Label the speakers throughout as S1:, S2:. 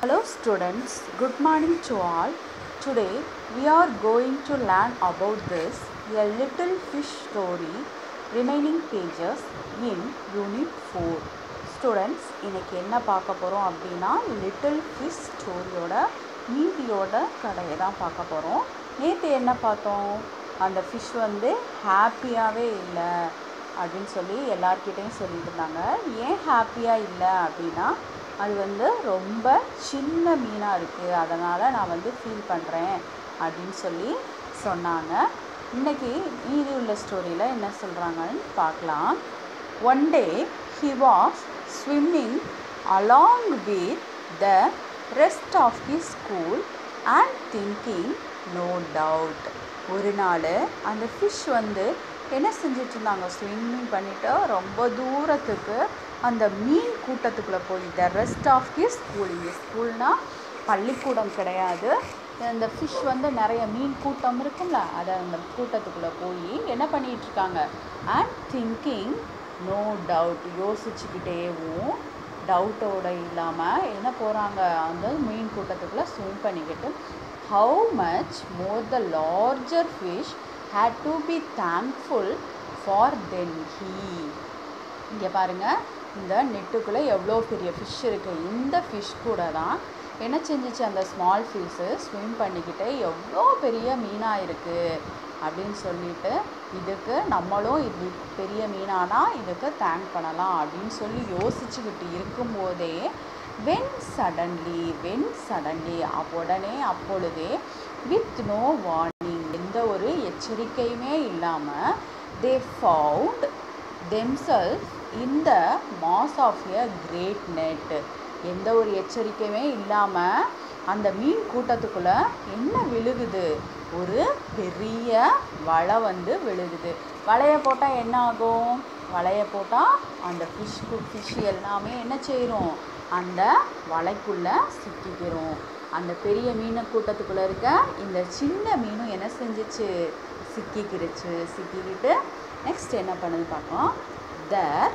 S1: Hello students, good morning to all. Today we are going to learn about this a little fish story remaining pages in unit 4. Students இன்னைக்கு என்ன பார்க்க போகிறோம் அப்படின்னா little fish ஸ்டோரியோட மீதியோட கதையை தான் பார்க்க போகிறோம் நேற்று என்ன பார்த்தோம் அந்த ஃபிஷ் வந்து ஹாப்பியாகவே இல்லை அப்படின்னு சொல்லி எல்லார்கிட்டையும் சொல்லிட்டு இருந்தாங்க ஏன் ஹாப்பியாக இல்லை அப்படின்னா அது வந்து ரொம்ப சின்ன மீனாக இருக்குது அதனால் நான் வந்து ஃபீல் பண்ணுறேன் அப்படின்னு சொல்லி சொன்னாங்க இன்றைக்கி மீதி உள்ள ஸ்டோரியில் என்ன சொல்கிறாங்கன்னு பார்க்கலாம் one day he was swimming along with the rest of he school and thinking no doubt ஒரு நாள் அந்த ஃபிஷ் வந்து என்ன செஞ்சுட்டு இருந்தாங்க ஸ்விம்மிங் பண்ணிவிட்டு ரொம்ப தூரத்துக்கு அந்த மீன் கூட்டத்துக்குள்ளே போய் the rest of he school இங்கே ஸ்கூல்னால் பள்ளிக்கூடம் கிடையாது இந்த ஃபிஷ் வந்து நிறைய மீன் கூட்டம் இருக்கும்ல அதை அந்த கூட்டத்துக்குள்ளே போய் என்ன பண்ணிகிட்டு இருக்காங்க அண்ட் திங்கிங் நோ டவுட் யோசிச்சுக்கிட்டேவும் டவுட்டோட இல்லாமல் என்ன போகிறாங்க அந்த மீன் கூட்டத்துக்குள்ளே ஸ்விம் பண்ணிக்கிட்டு how much more the larger fish had to be thankful for then he இங்கே பாருங்கள் இந்த நெட்டுக்குள்ளே எவ்வளோ பெரிய ஃபிஷ் இருக்குது இந்த ஃபிஷ் கூட தான் என்ன செஞ்சிச்சு அந்த ஸ்மால் ஃபிஷ்ஷு ஸ்விம் பண்ணிக்கிட்டு எவ்வளோ பெரிய மீனாக இருக்குது அப்படின்னு சொல்லிட்டு இதுக்கு நம்மளும் இது பெரிய மீனானா இதுக்கு தேங்க் பண்ணலாம் அப்படின்னு சொல்லி யோசிச்சுக்கிட்டு இருக்கும்போதே வென் சடன்லி வென் சடன்லி உடனே அப்பொழுதே வித் நோ வார்னிங் எந்த ஒரு எச்சரிக்கையுமே இல்லாமல் தே ஃபவுண்ட் தெம்செல்ஃப் இந்த mass of a great net எந்த ஒரு எச்சரிக்கையுமே இல்லாமல் அந்த மீன் கூட்டத்துக்குள்ளே என்ன விழுகுது ஒரு பெரிய வலை வந்து விழுகுது வலையை போட்டால் என்ன ஆகும் வலையை போட்டால் அந்த ஃபிஷ் ஃபிஷ் எல்லாமே என்ன செய்கிறோம் அந்த வலைக்குள்ளே சிக்கிக்கிறோம் அந்த பெரிய மீன் கூட்டத்துக்குள்ளே இருக்க இந்த சின்ன மீனும் என்ன செஞ்சிச்சு சிக்கிக்கிருச்சு சிக்கிக்கிட்டு நெக்ஸ்ட் என்ன பண்ணுது பார்ப்போம் தர்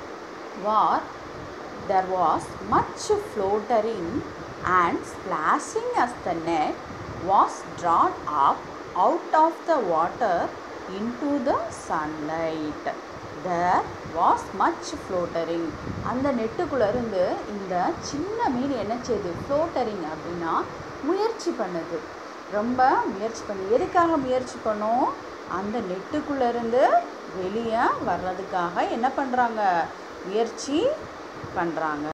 S1: வார் there was much floating and splashing as the net was drawn up out of the water into the sunlight. There was much floating. அந்த நெட்டுக்குள்ளே இருந்து இந்த சின்ன மீன் என்ன செய்யுது ஃப்ளோட்டரிங் அப்படின்னா முயற்சி பண்ணுது ரொம்ப முயற்சி பண்ணு எதுக்காக முயற்சி பண்ணும் அந்த நெட்டுக்குள்ளே இருந்து வெளியே வர்றதுக்காக என்ன பண்ணுறாங்க முயற்சி பண்ணுறாங்க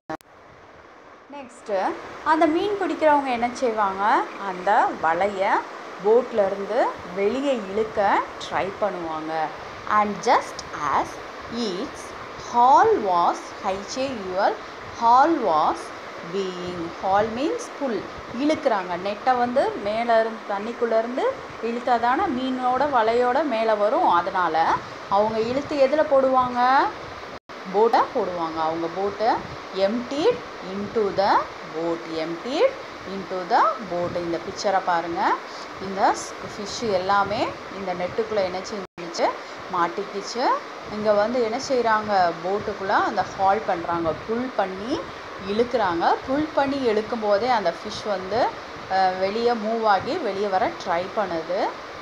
S1: நெக்ஸ்ட்டு அந்த மீன் பிடிக்கிறவங்க என்ன செய்வாங்க அந்த வலையை போட்லேருந்து வெளியே இழுக்க ட்ரை பண்ணுவாங்க and just as its haul was ஹைச்சே your haul was being haul means pull இழுக்கிறாங்க நெட்டை வந்து மேலே இருந்து தண்ணிக்குள்ளேருந்து இழுத்தா தானே மீனோட வலையோட மேலே வரும் அதனால் அவங்க இழுத்து எதில் போடுவாங்க போட்டை போடுவாங்க அவங்க போட்டை emptied into the boat emptied into the boat இந்த பிக்சரை பாருங்கள் இந்த ஃபிஷ்ஷு எல்லாமே இந்த நெட்டுக்குள்ளே என்ன செஞ்சிச்சு மாட்டிக்கிச்சு இங்கே வந்து என்ன செய்கிறாங்க போட்டுக்குள்ளே அந்த ஹால் பண்ணுறாங்க புல் பண்ணி இழுக்கிறாங்க புல் பண்ணி இழுக்கும் போதே அந்த ஃபிஷ் வந்து வெளியே மூவ் ஆகி வெளியே வர ட்ரை பண்ணுது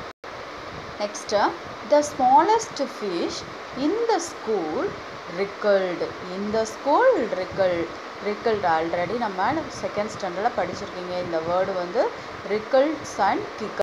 S1: next the smallest fish in the school wriggled இந்த ஸ்கூல் ரிக்கல் ரிக்கல்டு ஆல்ரெடி நம்ம செகண்ட் ஸ்டாண்டர்டில் படிச்சிருக்கீங்க இந்த வேர்டு வந்து ரிக்கல்ட்ஸ் அண்ட் கிக்கல்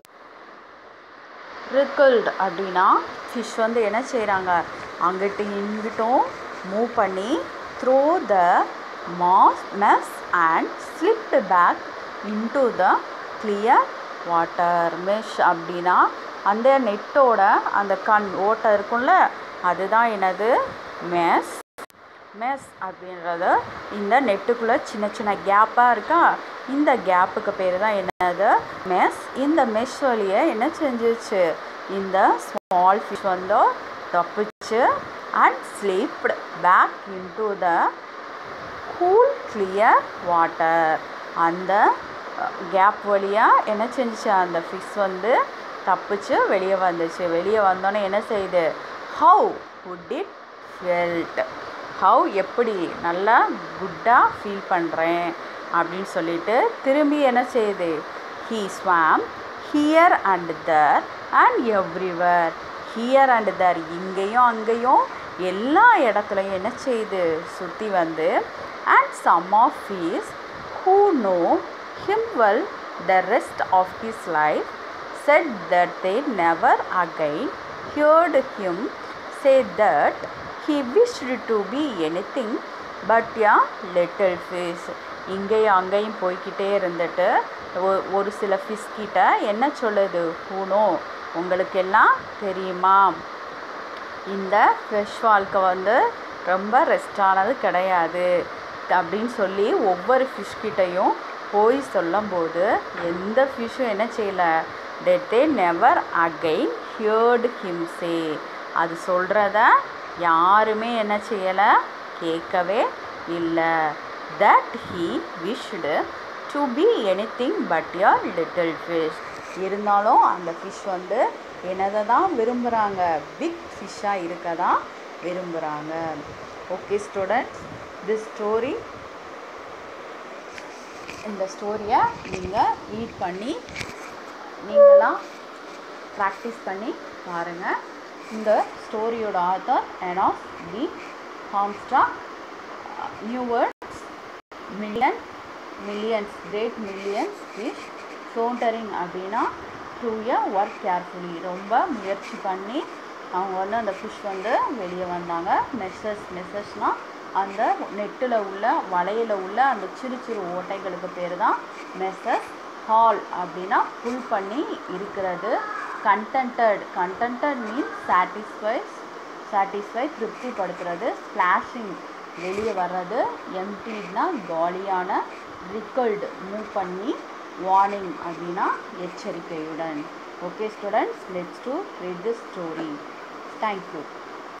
S1: ரிக்கல்டு அப்படின்னா ஃபிஷ் வந்து என்ன செய்கிறாங்க அங்கிட்டு இங்கிட்டும் மூவ் பண்ணி through the mass mess and slipped back into the clear water mesh அப்படின்னா அந்த நெட்டோட அந்த கண் ஓட்டை இருக்கும்ல அதுதான் என்னது மெஸ் மெஸ் அப்படின்றது இந்த நெட்டுக்குள்ளே சின்ன சின்ன கேப்பாக இருக்கா இந்த கேப்புக்கு பேர் தான் என்னது மெஸ் இந்த மெஷ் வழியை என்ன செஞ்சிச்சு இந்த ஸ்மால் ஃபிஷ் வந்து தப்பிச்சு and slipped back into the cool clear water அந்த கேப் வழியாக என்ன செஞ்சிச்சு அந்த ஃபிஷ் வந்து தப்பிச்சு வெளியே வந்துச்சு வெளியே வந்தோன்னே என்ன செய்யுது how good it felt how எப்படி நல்லா குட்டாக ஃபீல் பண்ணுறேன் அப்படின்னு சொல்லிட்டு திரும்பி என்ன செய்யுது he swam here and there and everywhere here and there இங்கேயும் அங்கேயும் எல்லா இடத்துலையும் என்ன செய்யுது சுற்றி வந்து and some of his who know him well the rest of his life said that they never again heard him say that he wished to be anything but a little fish இங்கேயும் அங்கேயும் போய்க்கிட்டே இருந்துட்டு ஒ- ஒரு சில fish கிட்ட என்ன சொல்லுது ஹூனோ உங்களுக்கெல்லாம் தெரியுமா இந்த ஃப்ரெஷ் வாழ்க்கை வந்து ரொம்ப ரெஸ்டானது கிடையாது அப்படின்னு சொல்லி ஒவ்வொரு ஃபிஷ் கிட்டேயும் போய் சொல்லும்போது எந்த ஃபிஷ்ஷும் என்ன செய்யலை that they never again heard him say அது சொல்கிறத யாருமே என்ன செய்யலை கேட்கவே இல்லை that he wished to be anything but your little fish இருந்தாலும் அந்த ஃபிஷ் வந்து என்னதை தான் விரும்புகிறாங்க பிக் ஃபிஷ்ஷாக இருக்க தான் விரும்புகிறாங்க ஓகே ஸ்டூடெண்ட்ஸ் திஸ் ஸ்டோரி இந்த ஸ்டோரியை நீங்கள் ரீட் பண்ணி நீங்களாம் ப்ராக்டிஸ் பண்ணி பாருங்கள் இந்த ஸ்டோரியோட ஆத்தர் எனாஸ் டி ஹாம்ஸ்டா new words million millions great millions fish சோண்டரிங் அப்படின்னா டு எ ஒர்க் கேர்ஃபுல்லி ரொம்ப முயற்சி பண்ணி அவங்க வந்து அந்த ஃபிஷ் வந்து வெளியே வந்தாங்க மெசஸ் மெசஸ்னால் அந்த நெட்டில் உள்ள வலையில் உள்ள அந்த சிறு சிறு ஓட்டைகளுக்கு பேர் தான் மெசஸ் ஹால் அப்படின்னா புல் பண்ணி இருக்கிறது contented contented means satisfies satisfy திருப்திப்படுத்துறது ஸ்ப்ளாஷிங் வெளியே வர்றது எம்டினா காலியான ரிக்கல்டு மூவ் பண்ணி வார்னிங் அப்படின்னா எச்சரிக்கையுடன் okay students let's to read the story thank you